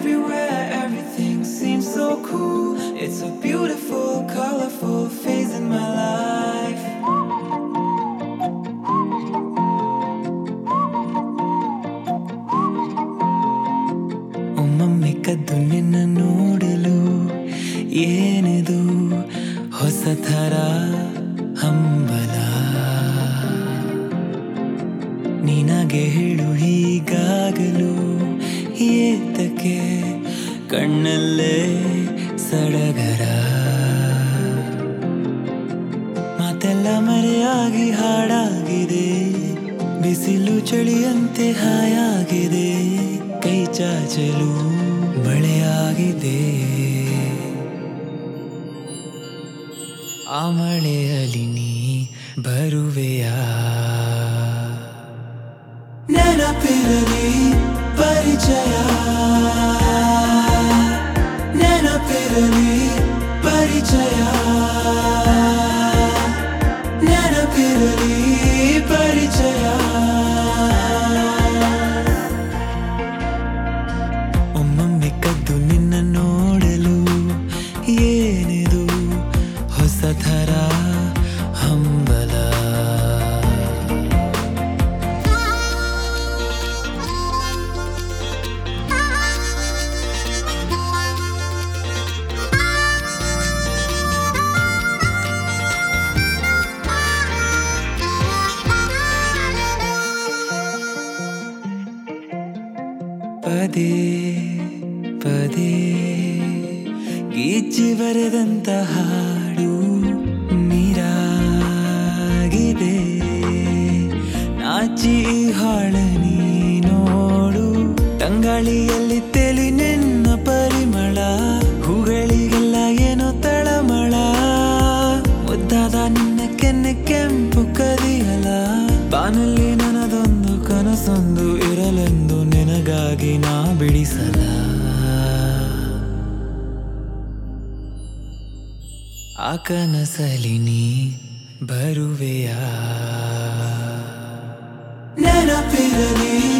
everywhere, everything seems so cool. It's a beautiful, colorful phase in my life. ಒಮ್ಮೊಮ್ಮೆ ಕದ್ದು ನಿನ್ನ ನೋಡಲು ಏನಿದು ಹೊಸ ಥರ ಹಂಬಲ ನಿನಗೆ ಹೇಳು ಹೀಗಾಗಲು ಏತಕ್ಕೆ ಕಣ್ಣಲ್ಲೇ ಸಡಗರ ಮಾತೆಲ್ಲ ಮರೆಯಾಗಿ ಹಾಡಾಗಿದೆ ಬಿಸಿಲು ಚಳಿಯಂತೆ ಹಾಯಾಗಿದೆ ಕೈ ಚಾಚಲು ಮಳೆಯಾಗಿದೆ ಆ ಮಳೆಯಲ್ಲಿ ನೀ ಬರುವೆಯಾ ನೆನಪಿರಲಿ ಪರಿಚಯ ನೆನಪಿರಲಿ ಪರಿಚಯ ನೆನಪಿರಲಿ ಪರಿಚಯ ಒಮ್ಮೊಮ್ಮೆ ಕದ್ದು ನಿನ್ನ ನೋಡಲು ಏನಿದು ಹೊಸ ಥರ ಹಂಬಲ ಪದೇ ಪದೇ ಗೀಚಿ ಬರೆದಂತ ಹಾಡು ನೀರಾಗಿದೆ ನಾಚಿ ಈ ಹಾಳ ನೀ ನೋಡು ತಂಗಾಳಿಯಲ್ಲಿ ತೆಲಿ ನಿನ್ನ ಪರಿಮಳ ಹೂಗಳಿಗೆಲ್ಲ ಏನೋ ತಳಮಳ ಮುದ್ದಾದ ನಿನ್ನ ಕೆನ್ನೆ ಕೆಂಪು ಕದಿಯಲ ಬಾನಲ್ಲಿ ನನದೊಂದು ಕನಸೊಂದು ಇರಲೆಂದು ನಿನಗಾಗಿ ನಾ ಬಿಡಿಸಲ ಆ ಕನಸಲಿ ನೀ ಬರುವೆಯಾ ನೆನಪಿರಲಿ